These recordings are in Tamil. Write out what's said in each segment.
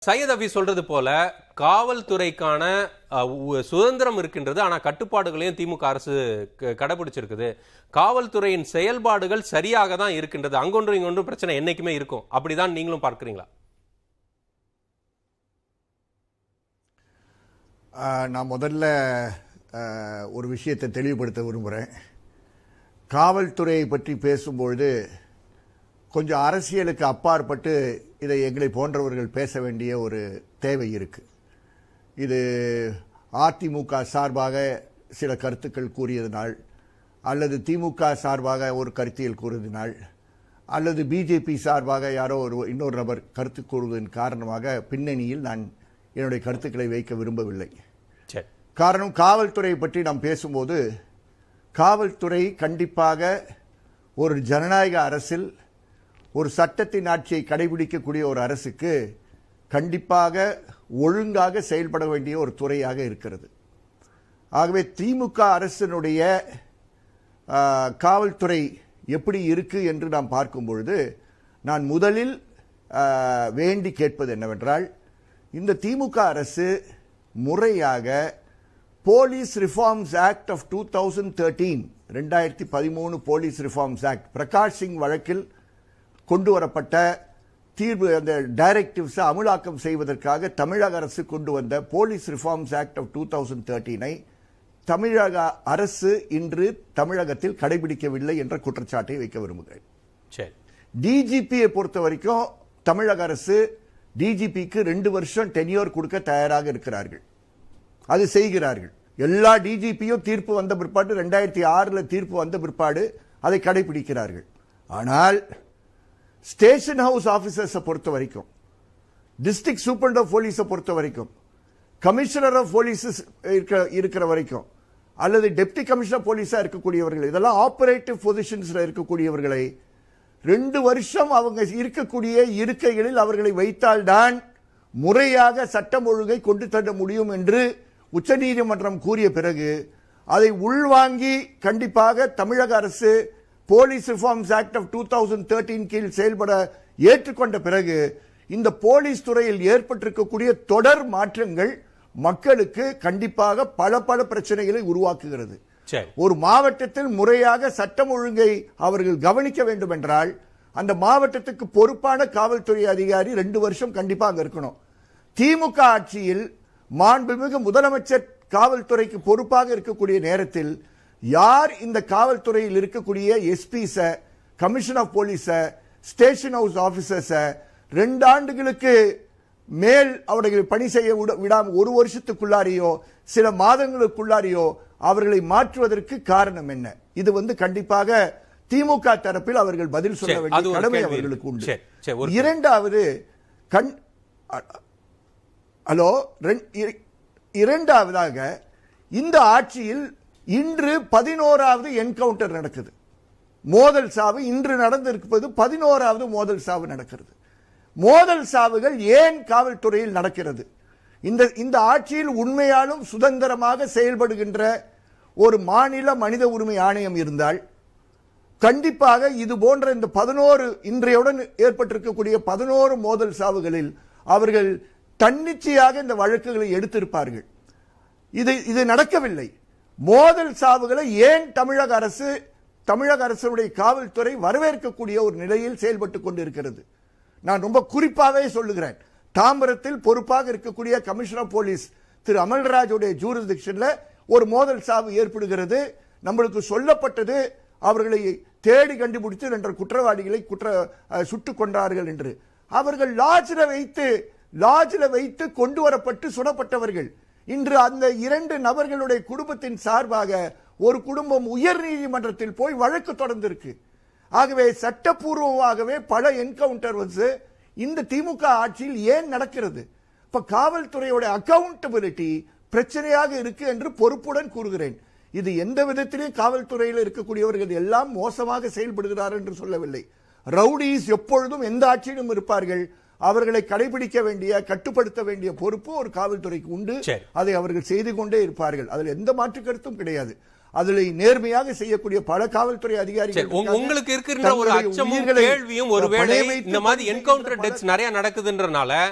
சையத் அபி சொல்றது போல காவல்துறைக்கான அஹ், உ- சுதந்திரம் இருக்கின்றது ஆனா கட்டுப்பாடுகளையும் திமுக அரசு க- கடைபிடிச்சிருக்குது காவல்துறையின் செயல்பாடுகள் சரியாக தான் இருக்கின்றது அங்கொன்றும் இங்கொன்றும் பிரச்சனை என்னைக்குமே இருக்கும் அப்படிதான் நீங்களும் பார்க்கறீங்களா ஆஹ், நான் முதல்ல ஆஹ், ஒரு விஷயத்தை தெளிவுபடுத்த விரும்புகிறேன் காவல்துறையை பற்றி பேசும்பொழுது கொஞ்சம் அரசியலுக்கு அப்பாற்பட்டு இதை எங்களை போன்றவர்கள் பேச வேண்டிய ஒரு தேவை இருக்கு இது அதிமுக சார்பாக சில கருத்துக்கள் கூறியதனால் அல்லது திமுக சார்பாக ஒரு கருத்தியல் கூறியதனால் அல்லது பிஜேபி சார்பாக யாரோ ஒரு இன்னொரு நபர் கருத்து கூறுவதன் காரணமாக பின்னணியில் நான் என்னுடைய கருத்துக்களை வைக்க விரும்பவில்லை சரி காரணம் காவல்துறையை பற்றி நாம் பேசும்போது காவல்துறை கண்டிப்பாக ஒரு ஜனநாயக அரசில் ஒரு சட்டத்தின் ஆட்சியை கடைபிடிக்கக்கூடிய ஒரு அரசுக்கு கண்டிப்பாக ஒழுங்காக செயல்பட வேண்டிய ஒரு துறையாக இருக்கிறது ஆகவே திமுக அரசினுடைய ஆ, காவல்துறை எப்படி இருக்கு என்று நாம் பார்க்கும் பொழுது நான் முதலில் ஆ, வேண்டி கேட்பது என்னவென்றால் இந்த திமுக அரசு முறையாக police reforms act of two thousand thirteen ரெண்டாயிரத்தி பதிமூணு police reforms act Prakash Singh வழக்கில் கொண்டு வரப்பட்ட தீர்வு அந்த டைரக்டிவ்ஸை அமலாக்கம் செய்வதற்காக தமிழக அரசு கொண்டு வந்த police reforms act of two thousand தேர்ட்டீனை தமிழக அரசு இன்று தமிழகத்தில் கடைபிடிக்கவில்லை என்ற குற்றச்சாட்டை வைக்க விரும்புகிறேன் சரி டிஜிபியை பொறுத்த வரைக்கும் தமிழக அரசு டிஜிபிக்கு ரெண்டு வருஷம் டென்யூர் கொடுக்க தயாராக இருக்கிறார்கள் அது செய்கிறார்கள் எல்லா டிஜிபியும் தீர்ப்பு வந்த பிற்பாடு ரெண்டாயிரத்தி ஆறுல தீர்ப்பு வந்த பிற்பாடு அதை கடைபிடிக்கிறார்கள் ஆனால் ஸ்டேஷன் ஹவுஸ் ஆபீசர்ஸை பொறுத்த வரைக்கும் டிஸ்ட்ரிக்ட் சூப்பரண்ட் ஆஃப் போலீஸை பொறுத்த வரைக்கும் கமிஷனர் ஆஃப் போலீஸஸ் இருக்கிற இருக்கிற வரைக்கும் அல்லது டெப்டி கமிஷனர் போலீஸா இருக்கக்கூடியவர்கள் இதெல்லாம் ஆபரேட்டிவ் பொசிஷன்ஸ்ல இருக்கக்கூடியவர்களை ரெண்டு வருஷம் அவங்க இருக்கக்கூடிய இருக்கைகளில் அவர்களை வைத்தால்தான் முறையாக சட்டம் ஒழுங்கை கொண்டு தர முடியும் என்று உச்சநீதிமன்றம் கூறிய பிறகு அதை உள்வாங்கி கண்டிப்பாக தமிழக அரசு police reforms act of two thousand thirteen கீழ் செயல்பட ஏற்றுக்கொண்ட பிறகு இந்த போலீஸ் துறையில் ஏற்பட்டிருக்கக்கூடிய தொடர் மாற்றங்கள் மக்களுக்கு கண்டிப்பாக பல பல பிரச்சனைகளை உருவாக்குகிறது சரி ஒரு மாவட்டத்தில் முறையாக சட்டம் ஒழுங்கை அவர்கள் கவனிக்க வேண்டும் என்றால் அந்த மாவட்டத்துக்கு பொறுப்பான காவல்துறை அதிகாரி ரெண்டு வருஷம் கண்டிப்பா அங்க இருக்கணும் திமுக ஆட்சியில் மாண்புமிகு முதலமைச்சர் காவல்துறைக்கு பொறுப்பாக இருக்கக்கூடிய நேரத்தில் யார் இந்த காவல்துறையில் இருக்கக்கூடிய SPs commission of police station house officers ரெண்டு ஆண்டுகளுக்கு மேல் அவர்களை பணி செய்ய விட- விடாம ஒரு வருஷத்துக்குள்ளாரியோ சில மாதங்களுக்குள்ளாரியோ அவர்களை மாற்றுவதற்கு காரணம் என்ன இது வந்து கண்டிப்பாக திமுக தரப்பில் அவர்கள் பதில் சொல்ல சரி, அது வேண்டிய ஒரு கடமை கேள்வி அவர்களுக்கு இருக்கு. உண்டு சரி, சரி, ஒரு இரண்டாவது கண் அ- ஹலோ ரெண்- இர- இரண்டாவதாக இந்த ஆட்சியில் இன்று பதினோராவது என்கவுண்டர் நடக்குது மோதல் சாவு இன்று நடந்திருப்பது பதினோராவது மோதல் சாவு நடக்கிறது மோதல் சாவுகள் ஏன் காவல்துறையில் நடக்கிறது இந்த இந்த ஆட்சியில் உண்மையாலும் சுதந்திரமாக செயல்படுகின்ற ஒரு மாநில மனித உரிமை ஆணையம் இருந்தால் கண்டிப்பாக இது போன்ற இந்த பதினோரு இன்றையுடன் ஏற்பட்டிருக்கக்கூடிய பதினோரு மோதல் சாவுகளில் அவர்கள் தன்னிச்சையாக இந்த வழக்குகளை எடுத்திருப்பார்கள் இது இது நடக்கவில்லை மோதல் சாவுகளை ஏன் தமிழக அரசு தமிழக அரசுடைய காவல்துறை வரவேற்கக்கூடிய ஒரு நிலையில் செயல்பட்டுக் கொண்டிருக்கிறது நான் ரொம்ப குறிப்பாகவே சொல்லுகிறேன் தாம்பரத்தில் பொறுப்பாக இருக்கக்கூடிய கமிஷனர் போலீஸ் திரு அமல்ராஜுடைய ஜூரிஸ்டிக்ஷன்ல ஒரு மோதல் சாவு ஏற்படுகிறது நம்மளுக்கு சொல்லப்பட்டது அவர்களை தேடி கண்டுபிடித்து ரெண்டு குற்றவாளிகளை குற்ற அஹ், சுட்டுக் கொண்டார்கள் என்று அவர்கள் லாட்ஜில் வைத்து லாட்ஜில் வைத்து கொண்டு வரப்பட்டு சுடப்பட்டவர்கள் இன்று அந்த இரண்டு நபர்களுடைய குடும்பத்தின் சார்பாக ஒரு குடும்பம் உயர் நீதிமன்றத்தில் போய் வழக்கு தொடர்ந்திருக்கு ஆகவே சட்டப்பூர்வமாகவே பல என்கவுண்டர் வந்து இந்த திமுக ஆட்சியில் ஏன் நடக்கிறது இப்ப காவல்துறையோட அக்கவுண்டபிலிட்டி பிரச்சனையாக இருக்கு என்று பொறுப்புடன் கூறுகிறேன் இது எந்த விதத்திலும் காவல்துறையில் இருக்கக்கூடியவர்கள் எல்லாம் மோசமாக செயல்படுகிறார் என்று சொல்லவில்லை ரவுடிஸ் எப்பொழுதும் எந்த ஆட்சியிலும் இருப்பார்கள் அவர்களை கடைபிடிக்க வேண்டிய கட்டுப்படுத்த வேண்டிய பொறுப்பு ஒரு காவல்துறைக்கு உண்டு சரி. அதை அவர்கள் செய்து கொண்டே இருப்பார்கள் அதில் எந்த மாற்று கருத்தும் கிடையாது அதில் நேர்மையாக செய்யக்கூடிய பல காவல்துறை அதிகாரிகள் சரி உங்க- இருக்காங்க. உங்களுக்கு இருக்கின்ற ஒரு தங்களுடைய அச்சமும் உயிர்களை கேள்வியும் ஒருவேளை பணயம் வைத்து இந்த மாதிரி பணி என்கவுண்டர் செய்கின்ற டெத்ஸ் நிறைய நடக்குதுன்றனால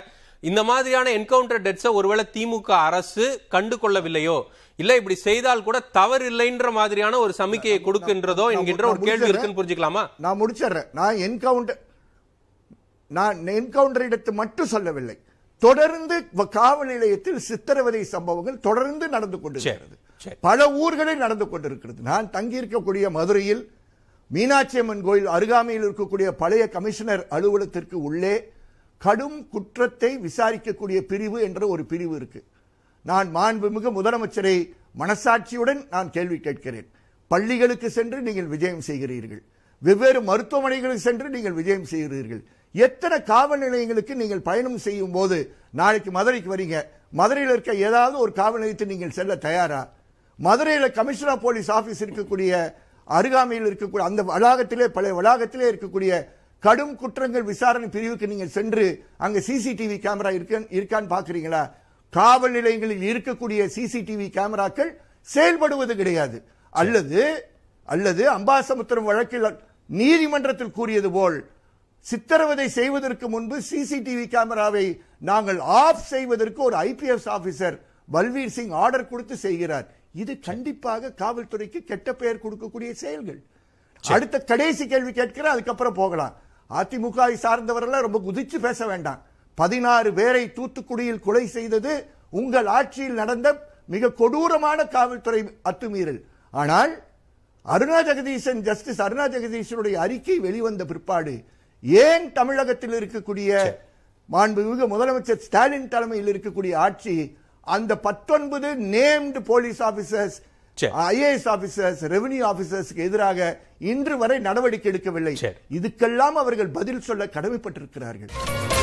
இந்த மாதிரியான என்கவுண்டர் டெத்ஸை ஒருவேளை திமுக அரசு கண்டு கொள்ளவில்லையோ இல்ல இப்படி செய்தால் கூட தவறு இல்லைன்ற மாதிரியான ஒரு சமிக்கையை கொடுக்கின்றதோ என்கின்ற ஒரு கேள்வி இருக்குன்னு புரிஞ்சுக்கலாமா நான் முடிச்சிடுறேன் நான் என்கவுண்டர் நான் என்கவுண்டர் இடத்தை மட்டும் சொல்லவில்லை தொடர்ந்து வ- காவல் நிலையத்தில் சித்திரவதை சம்பவங்கள் தொடர்ந்து நடந்து கொண்டிருக்கிறது சரி. பல ஊர்களில் நடந்து கொண்டிருக்கிறது நான் தங்கியிருக்கக்கூடிய மதுரையில் மீனாட்சி அம்மன் கோயில் அருகாமையில் இருக்கக்கூடிய பழைய கமிஷனர் அலுவலகத்திற்கு உள்ளே கடும் குற்றத்தை விசாரிக்கக்கூடிய பிரிவு என்ற ஒரு பிரிவு இருக்கு நான் மாண்புமிகு முதலமைச்சரை மனசாட்சியுடன் நான் கேள்வி கேட்கிறேன் பள்ளிகளுக்கு சென்று நீங்கள் விஜயம் செய்கிறீர்கள் வெவ்வேறு மருத்துவமனைகளுக்கு சென்று நீங்கள் விஜயம் செய்கிறீர்கள் எத்தனை காவல் நிலையங்களுக்கு நீங்கள் பயணம் செய்யும் போது நாளைக்கு மதுரைக்கு வரீங்க மதுரையில் இருக்க ஏதாவது ஒரு காவல் நிலையத்தில் நீங்கள் செல்ல தயாரா மதுரையில் கமிஷனர் போலீஸ் ஆபீஸ் இருக்கக்கூடிய அருகாமையில் இருக்கக்கூடிய அந்த வளாகத்திலே பழைய வளாகத்திலே இருக்கக்கூடிய கடும் குற்றங்கள் விசாரணை பிரிவுக்கு நீங்கள் சென்று அங்க சிசிடிவி கேமரா இருக்க இருக்கான்னு பாக்குறீங்களா காவல் நிலையங்களில் இருக்கக்கூடிய சிசிடிவி கேமராக்கள் செயல்படுவது கிடையாது அல்லது அல்லது அம்பாசமுத்திரம் வழக்கில் நீதிமன்றத்தில் கூறியது போல் சித்திரவதை செய்வதற்கு முன்பு சிசிடிவி கேமராவை நாங்கள் ஆஃப் செய்வதற்கு ஒரு IPS officer Balveer Singh order கொடுத்து செய்கிறார் இது கண்டிப்பாக காவல்துறைக்கு கெட்ட பெயர் கொடுக்கக்கூடிய செயல்கள் அடுத்த கடைசி கேள்வி கேட்கிறேன் அதுக்கப்புறம் போகலாம் அதிமுக சார்ந்தவர்கள் ரொம்ப குதிச்சு பேச வேண்டாம் பதினாறு பேரை தூத்துக்குடியில் கொலை செய்தது உங்கள் ஆட்சியில் நடந்த மிக கொடூரமான காவல்துறை அத்துமீறல் ஆனால் அருணா ஜெகதீசன் ஜஸ்டிஸ் அருணா ஜெகதீசனுடைய அறிக்கை வெளிவந்த பிற்பாடு ஏன் தமிழகத்தில் இருக்கக்கூடிய மாண்புமிகு முதலமைச்சர் ஸ்டாலின் தலைமையில் இருக்கக்கூடிய ஆட்சி அந்த பத்தொன்பது நேம்டு போலீஸ் ஆபீசர்ஸ் சரி. ஐஏஎஸ் ஆபீசர்ஸ் ரெவென்யூ ஆபீசர்ஸ்க்கு எதிராக இன்று வரை நடவடிக்கை எடுக்கவில்லை சரி. இதுக்கெல்லாம் அவர்கள் பதில் சொல்ல கடமைப்பட்டிருக்கிறார்கள்